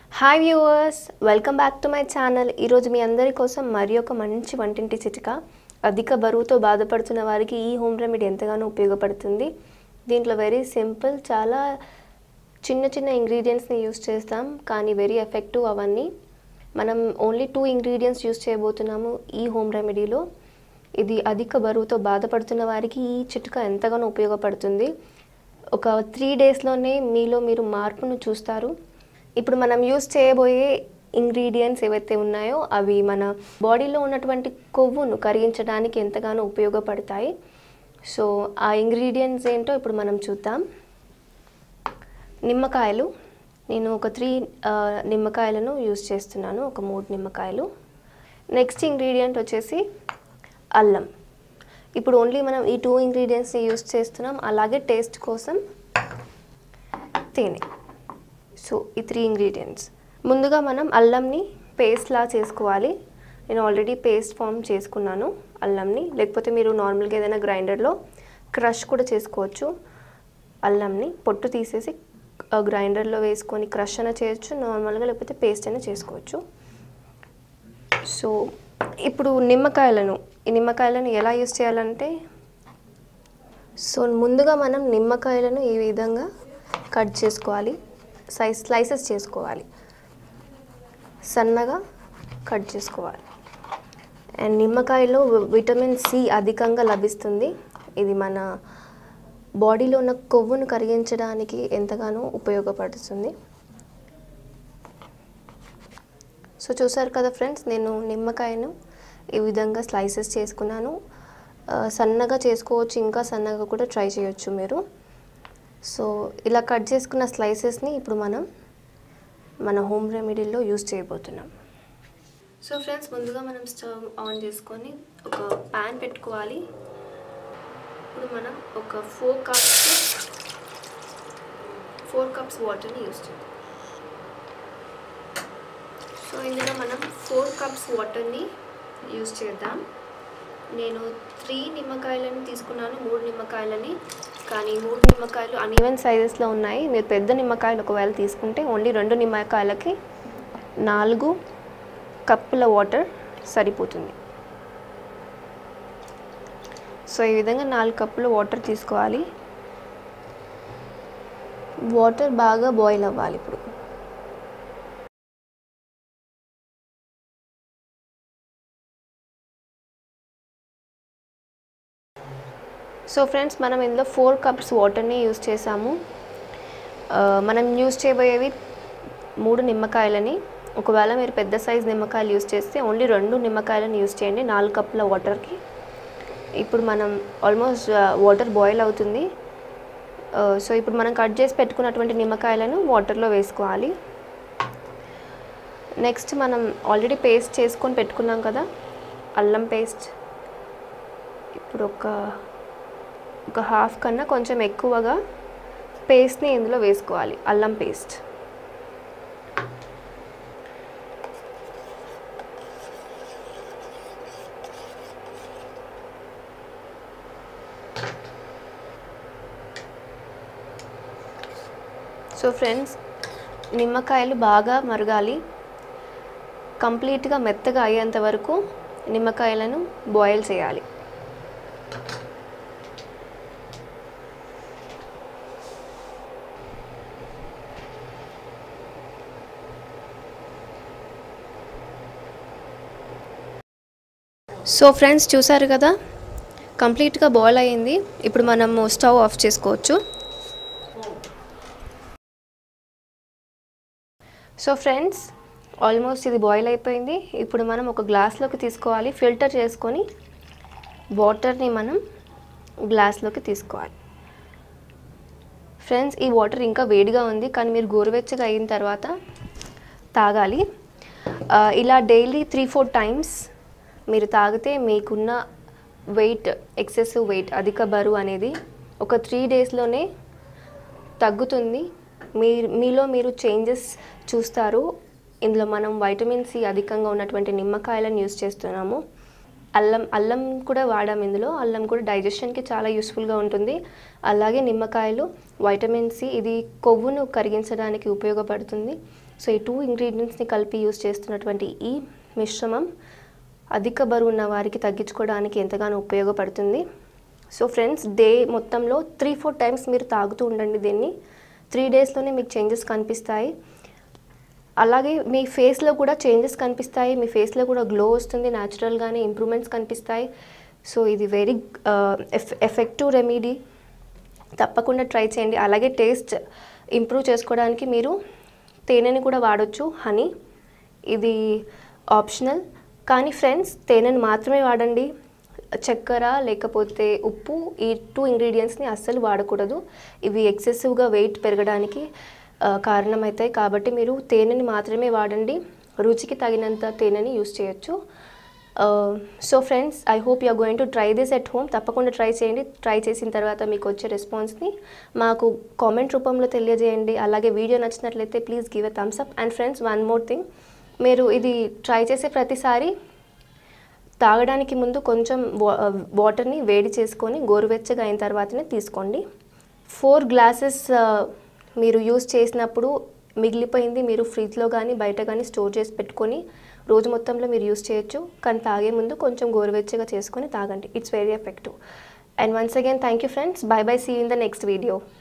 hi viewers welcome back to my channel ఈరోజు మీ అందరి కోసం మరి ఒక మంచి వంటింటి చిట్కా అధిక బరువుతో బాధపడుతున్న వారికి ఈ హోమ్ రెమెడీ ఎంతగానో ఉపయోగపడుతుంది దీంట్లో వెరీ సింపుల్ చాలా చిన్న చిన్న ఇంగ్రీడియంట్స్ని యూస్ చేస్తాం కానీ వెరీ ఎఫెక్టివ్ అవన్నీ మనం ఓన్లీ టూ ఇంగ్రీడియంట్స్ యూస్ చేయబోతున్నాము ఈ హోమ్ రెమెడీలో ఇది అధిక బరువుతో బాధపడుతున్న వారికి ఈ చిట్కా ఎంతగానో ఉపయోగపడుతుంది ఒక త్రీ డేస్లోనే మీలో మీరు మార్పును చూస్తారు ఇప్పుడు మనం యూస్ చేయబోయే ఇంగ్రీడియంట్స్ ఏవైతే ఉన్నాయో అవి మన బాడీలో ఉన్నటువంటి కొవ్వును కరిగించడానికి ఎంతగానో ఉపయోగపడతాయి సో ఆ ఇంగ్రీడియంట్స్ ఏంటో ఇప్పుడు మనం చూద్దాం నిమ్మకాయలు నేను ఒక త్రీ నిమ్మకాయలను యూస్ చేస్తున్నాను ఒక మూడు నిమ్మకాయలు నెక్స్ట్ ఇంగ్రీడియంట్ వచ్చేసి అల్లం ఇప్పుడు ఓన్లీ మనం ఈ టూ ఇంగ్రీడియంట్స్ని యూస్ చేస్తున్నాం అలాగే టేస్ట్ కోసం తేనె సో ఈ త్రీ ఇంగ్రీడియంట్స్ ముందుగా మనం అల్లంని పేస్ట్లా చేసుకోవాలి నేను ఆల్రెడీ పేస్ట్ ఫామ్ చేసుకున్నాను అల్లంని లేకపోతే మీరు నార్మల్గా ఏదైనా గ్రైండర్లో క్రష్ కూడా చేసుకోవచ్చు అల్లంని పొట్టు తీసేసి గ్రైండర్లో వేసుకొని క్రష్ అయినా చేయొచ్చు నార్మల్గా లేకపోతే పేస్ట్ అయినా చేసుకోవచ్చు సో ఇప్పుడు నిమ్మకాయలను ఈ నిమ్మకాయలను ఎలా యూస్ చేయాలంటే సో ముందుగా మనం నిమ్మకాయలను ఈ విధంగా కట్ చేసుకోవాలి సైజ్ స్లైసెస్ చేసుకోవాలి సన్నగా కట్ చేసుకోవాలి అండ్ నిమ్మకాయలో విటమిన్ సి అధికంగా లభిస్తుంది ఇది మన బాడీలో ఉన్న కొవ్వును కరిగించడానికి ఎంతగానో ఉపయోగపడుతుంది సో చూసారు కదా ఫ్రెండ్స్ నేను నిమ్మకాయను ఈ విధంగా స్లైసెస్ చేసుకున్నాను సన్నగా చేసుకోవచ్చు ఇంకా సన్నగా కూడా ట్రై చేయొచ్చు మీరు సో ఇలా కట్ చేసుకున్న స్లైసెస్ని ఇప్పుడు మనం మన హోమ్ రెమెడీలో యూస్ చేయబోతున్నాం సో ఫ్రెండ్స్ ముందుగా మనం స్టవ్ ఆన్ చేసుకొని ఒక ప్యాన్ పెట్టుకోవాలి ఇప్పుడు మనం ఒక ఫోర్ కప్స్ ఫోర్ కప్స్ వాటర్ని యూస్ చేద్దాం సో ఇందులో మనం ఫోర్ కప్స్ వాటర్ని యూస్ చేద్దాం నేను త్రీ నిమ్మకాయలను తీసుకున్నాను మూడు నిమ్మకాయలని కానీ మూడు నిమ్మకాయలు అన్ఈవెన్ సైజెస్లో ఉన్నాయి మీరు పెద్ద నిమ్మకాయలు ఒకవేళ తీసుకుంటే ఓన్లీ రెండు నిమ్మకాయలకి నాలుగు కప్పుల వాటర్ సరిపోతుంది సో ఈ విధంగా నాలుగు కప్పుల వాటర్ తీసుకోవాలి వాటర్ బాగా బాయిల్ అవ్వాలి ఇప్పుడు సో ఫ్రెండ్స్ మనం ఇందులో ఫోర్ కప్స్ వాటర్ని యూస్ చేసాము మనం యూస్ చేయబోయేవి మూడు నిమ్మకాయలని ఒకవేళ మీరు పెద్ద సైజ్ నిమ్మకాయలు యూస్ చేస్తే ఓన్లీ రెండు నిమ్మకాయలను యూస్ చేయండి నాలుగు కప్పుల వాటర్కి ఇప్పుడు మనం ఆల్మోస్ట్ వాటర్ బాయిల్ అవుతుంది సో ఇప్పుడు మనం కట్ చేసి పెట్టుకున్నటువంటి నిమ్మకాయలను వాటర్లో వేసుకోవాలి నెక్స్ట్ మనం ఆల్రెడీ పేస్ట్ చేసుకొని పెట్టుకున్నాం కదా అల్లం పేస్ట్ ఇప్పుడు ఒక ఒక హాఫ్ కన్నా కొంచెం ఎక్కువగా పేస్ట్ని ఇందులో వేసుకోవాలి అల్లం పేస్ట్ సో ఫ్రెండ్స్ నిమ్మకాయలు బాగా మరగాలి కంప్లీట్గా మెత్తగా అయ్యేంత వరకు నిమ్మకాయలను బాయిల్ చేయాలి సో ఫ్రెండ్స్ చూసారు కదా కంప్లీట్గా బాయిల్ అయ్యింది ఇప్పుడు మనము స్టవ్ ఆఫ్ చేసుకోవచ్చు సో ఫ్రెండ్స్ ఆల్మోస్ట్ ఇది బాయిల్ అయిపోయింది ఇప్పుడు మనం ఒక గ్లాస్లోకి తీసుకోవాలి ఫిల్టర్ చేసుకొని వాటర్ని మనం గ్లాస్లోకి తీసుకోవాలి ఫ్రెండ్స్ ఈ వాటర్ ఇంకా వేడిగా ఉంది కానీ మీరు గోరువెచ్చగా అయిన తర్వాత తాగాలి ఇలా డైలీ త్రీ ఫోర్ టైమ్స్ మీరు తాగితే మీకున్న వెయిట్ ఎక్సెసివ్ వెయిట్ అధిక బరువు అనేది ఒక త్రీ డేస్లోనే తగ్గుతుంది మీ మీలో మీరు చేంజెస్ చూస్తారు ఇందులో మనం వైటమిన్ సి అధికంగా ఉన్నటువంటి నిమ్మకాయలను యూస్ చేస్తున్నాము అల్లం అల్లం కూడా వాడాం ఇందులో అల్లం కూడా డైజెషన్కి చాలా యూస్ఫుల్గా ఉంటుంది అలాగే నిమ్మకాయలు వైటమిన్ సి ఇది కొవ్వును కరిగించడానికి ఉపయోగపడుతుంది సో ఈ టూ ఇంగ్రీడియంట్స్ని కలిపి యూస్ చేస్తున్నటువంటి ఈ మిశ్రమం అధిక బరువు ఉన్న వారికి తగ్గించుకోవడానికి ఎంతగానో ఉపయోగపడుతుంది సో ఫ్రెండ్స్ డే మొత్తంలో త్రీ ఫోర్ టైమ్స్ మీరు తాగుతూ ఉండండి దీన్ని త్రీ డేస్లోనే మీకు చేంజెస్ కనిపిస్తాయి అలాగే మీ ఫేస్లో కూడా చేంజెస్ కనిపిస్తాయి మీ ఫేస్లో కూడా గ్లో వస్తుంది న్యాచురల్గానే ఇంప్రూవ్మెంట్స్ కనిపిస్తాయి సో ఇది వెరీ ఎఫెక్టివ్ రెమెడీ తప్పకుండా ట్రై చేయండి అలాగే టేస్ట్ ఇంప్రూవ్ చేసుకోవడానికి మీరు తేనెని కూడా వాడొచ్చు హనీ ఇది ఆప్షనల్ కానీ ఫ్రెండ్స్ తేనెను మాత్రమే వాడండి చక్కెర లేకపోతే ఉప్పు ఈ టూ ఇంగ్రీడియంట్స్ని అస్సలు వాడకూడదు ఇవి ఎక్సెసివ్గా వెయిట్ పెరగడానికి ఆ, కారణమవుతాయి కాబట్టి మీరు తేనెని మాత్రమే వాడండి రుచికి తగినంత తేనెని యూస్ చేయొచ్చు so friends I hope you are going to try this at home తప్పకుండా ట్రై చేయండి ట్రై చేసిన తర్వాత మీకు వచ్చే రెస్పాన్స్ని మాకు కామెంట్ రూపంలో తెలియజేయండి అలాగే వీడియో నచ్చినట్లయితే please give a thumbs up and friends one more thing మీరు ఇది ట్రై చేసే ప్రతిసారి తాగడానికి ముందు కొంచెం వా వాటర్ని వేడి చేసుకొని గోరువెచ్చగా అయిన తర్వాతనే తీసుకోండి ఫోర్ గ్లాసెస్ మీరు యూస్ చేసినప్పుడు మిగిలిపోయింది మీరు ఫ్రిడ్జ్లో కానీ బయట కానీ స్టోర్ చేసి పెట్టుకొని రోజు మొత్తంలో మీరు యూస్ చేయొచ్చు కానీ తాగే ముందు కొంచెం గోరువెచ్చగా చేసుకొని తాగండి it's very effective and once again thank you friends bye bye see in the next video